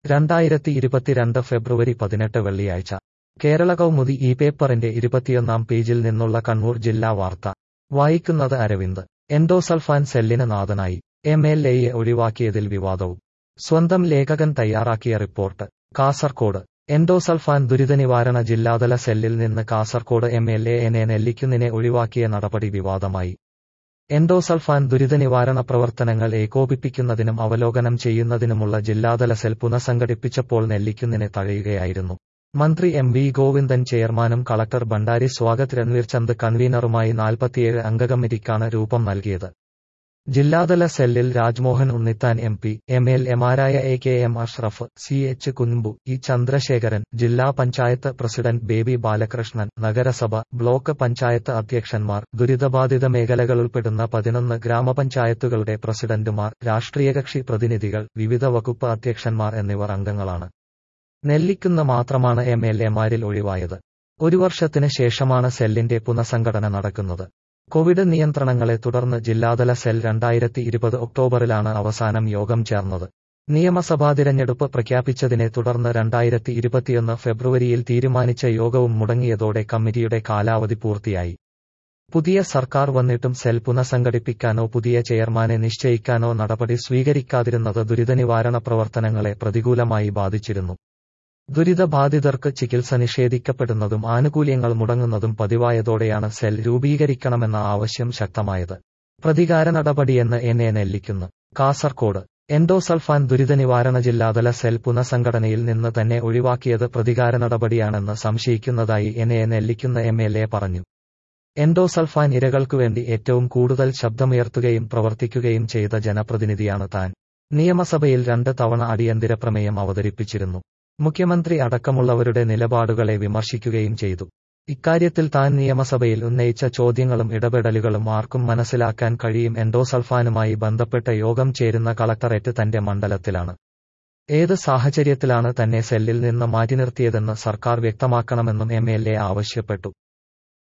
രണ്ടായിരത്തി ഇരുപത്തിരണ്ട് ഫെബ്രുവരി പതിനെട്ട് വെള്ളിയാഴ്ച കേരള കൗമുദി ഈ പേപ്പറിന്റെ ഇരുപത്തിയൊന്നാം പേജിൽ നിന്നുള്ള കണ്ണൂർ ജില്ലാ വാർത്ത വായിക്കുന്നത് അരവിന്ദ് എൻഡോസൾഫാൻ സെല്ലിന് നാഥനായി എം എൽ എയെ ഒഴിവാക്കിയതിൽ വിവാദവും സ്വന്തം ലേഖകൻ തയ്യാറാക്കിയ റിപ്പോർട്ട് കാസർകോട് എൻഡോസൾഫാൻ ദുരിതനിവാരണ ജില്ലാതല സെല്ലിൽ നിന്ന് കാസർകോട് എം എൽ എ എനെ നെല്ലിക്കുന്നിനെ ഒഴിവാക്കിയ നടപടി വിവാദമായി എൻഡോസൾഫാൻ ദുരിതനിവാരണ പ്രവർത്തനങ്ങൾ ഏകോപിപ്പിക്കുന്നതിനും അവലോകനം ചെയ്യുന്നതിനുമുള്ള ജില്ലാതല സെൽ പുനഃസംഘടിപ്പിച്ചപ്പോൾ നെല്ലിക്കുന്നിനെ തഴയുകയായിരുന്നു മന്ത്രി എം വി ഗോവിന്ദൻ ചെയർമാനും കളക്ടർ ഭണ്ഡാരി സ്വാഗത് രൺവീർ ചന്ദ് കൺവീനറുമായി നാൽപ്പത്തിയേഴ് അംഗകമ്മിറ്റിക്കാണ് രൂപം നൽകിയത് ജില്ലാതല സെല്ലിൽ Rajmohan Unnithan M P M L എമാരായ A K M Ashraf C H Kunhambu E Chandrasekharan ജില്ലാ പഞ്ചായത്ത് പ്രസിഡന്റ് ബേബി ബാലകൃഷ്ണൻ നഗരസഭ ബ്ലോക്ക് പഞ്ചായത്ത് അധ്യക്ഷന്മാർ ദുരിതബാധിത മേഖലകളുൾപ്പെടുന്ന പതിനൊന്ന് ഗ്രാമപഞ്ചായത്തുകളുടെ പ്രസിഡന്റുമാർ രാഷ്ട്രീയകക്ഷി പ്രതിനിധികൾ വിവിധ വകുപ്പ് അധ്യക്ഷന്മാർ എന്നിവർ അംഗങ്ങളാണ് നെല്ലിക്കുന്ന മാത്രമാണ് എം എൽ എമാരിൽ ഒഴിവായത് ഒരു വർഷത്തിന് ശേഷമാണ് സെല്ലിന്റെ പുനഃസംഘടന നടക്കുന്നത് കോവിഡ് നിയന്ത്രണങ്ങളെ തുടർന്ന് ജില്ലാതല സെൽ രണ്ടായിരത്തി ഇരുപത് ഒക്ടോബറിലാണ് അവസാനം യോഗം ചേർന്നത് നിയമസഭാ തിരഞ്ഞെടുപ്പ് പ്രഖ്യാപിച്ചതിനെ തുടർന്ന് രണ്ടായിരത്തി ഇരുപത്തിയൊന്ന് ഫെബ്രുവരിയിൽ തീരുമാനിച്ച യോഗവും മുടങ്ങിയതോടെ കമ്മിറ്റിയുടെ കാലാവധി പൂർത്തിയായി പുതിയ സർക്കാർ വന്നിട്ടും സെൽ പുനഃസംഘടിപ്പിക്കാനോ പുതിയ ചെയർമാനെ നിശ്ചയിക്കാനോ നടപടി സ്വീകരിക്കാതിരുന്നത് ദുരിതനിവാരണ പ്രവർത്തനങ്ങളെ പ്രതികൂലമായി ബാധിച്ചിരുന്നു ദുരിതബാധിതർക്ക് ചികിത്സ നിഷേധിക്കപ്പെടുന്നതും ആനുകൂല്യങ്ങൾ മുടങ്ങുന്നതും പതിവായതോടെയാണ് സെൽ രൂപീകരിക്കണമെന്ന ആവശ്യം ശക്തമായത് പ്രതികാര നടപടിയെന്ന് എന്നെ നെല്ലിക്കുന്നു കാസർകോട് എൻഡോസൾഫാൻ ദുരിതനിവാരണ ജില്ലാതല സെൽ പുനഃസംഘടനയിൽ നിന്ന് തന്നെ ഒഴിവാക്കിയത് പ്രതികാര നടപടിയാണെന്ന് സംശയിക്കുന്നതായി എന്നെ നെല്ലിക്കുന്ന എം എൽ എ പറഞ്ഞു എൻഡോസൾഫാൻ ഇരകൾക്കുവേണ്ടി ഏറ്റവും കൂടുതൽ ശബ്ദമുയർത്തുകയും പ്രവർത്തിക്കുകയും ചെയ്ത ജനപ്രതിനിധിയാണ് താൻ നിയമസഭയിൽ രണ്ട് തവണ അടിയന്തര പ്രമേയം അവതരിപ്പിച്ചിരുന്നു മുഖ്യമന്ത്രി അടക്കമുള്ളവരുടെ നിലപാടുകളെ വിമർശിക്കുകയും ചെയ്തു ഇക്കാര്യത്തിൽ താൻ നിയമസഭയിൽ ഉന്നയിച്ച ചോദ്യങ്ങളും ഇടപെടലുകളും ആർക്കും മനസ്സിലാക്കാൻ കഴിയും എൻഡോസൾഫാനുമായി ബന്ധപ്പെട്ട യോഗം ചേരുന്ന കളക്ടറേറ്റ് തന്റെ മണ്ഡലത്തിലാണ് ഏത് സാഹചര്യത്തിലാണ് തന്നെ സെല്ലിൽ നിന്ന് മാറ്റി നിർത്തിയതെന്ന് സർക്കാർ വ്യക്തമാക്കണമെന്നും എം എൽ എ ആവശ്യപ്പെട്ടു